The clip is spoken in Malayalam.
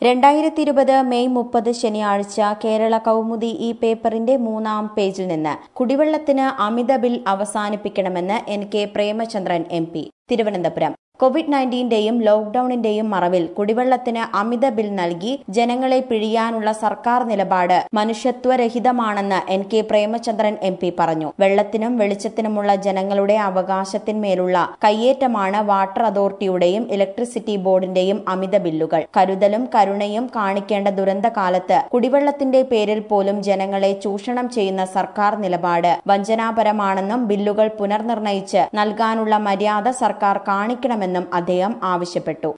രണ്ടായിരത്തി ഇരുപത് മെയ് മുപ്പത് ശനിയാഴ്ച കേരള കൗമുദി ഈ പേപ്പറിന്റെ മൂന്നാം പേജിൽ നിന്ന് കുടിവെള്ളത്തിന് അമിത ബിൽ അവസാനിപ്പിക്കണമെന്ന് N K Premachandran M P Thiruvananthapuram covid നയൻറ്റീന്റെയും ലോക്ഡൌണിന്റെയും മറവിൽ കുടിവെള്ളത്തിന് അമിത ബിൽ നൽകി ജനങ്ങളെ പിഴിയാനുള്ള സർക്കാർ നിലപാട് മനുഷ്യത്വരഹിതമാണെന്ന് N K Premachandran M P പറഞ്ഞു വെള്ളത്തിനും വെളിച്ചത്തിനുമുള്ള ജനങ്ങളുടെ അവകാശത്തിന്മേലുള്ള കയ്യേറ്റമാണ് വാട്ടർ അതോറിറ്റിയുടെയും ഇലക്ട്രിസിറ്റി ബോർഡിന്റെയും അമിത ബില്ലുകൾ കരുതലും കരുണയും കാണിക്കേണ്ട ദുരന്തകാലത്ത് കുടിവെള്ളത്തിന്റെ പേരിൽ പോലും ജനങ്ങളെ ചൂഷണം ചെയ്യുന്ന സർക്കാർ നിലപാട് വഞ്ചനാപരമാണെന്നും ബില്ലുകൾ പുനർനിർണയിച്ച് നൽകാനുള്ള മര്യാദ സർക്കാർ കാണിക്കണമെന്നും അദ്ദേഹം ആവശ്യപ്പെട്ടു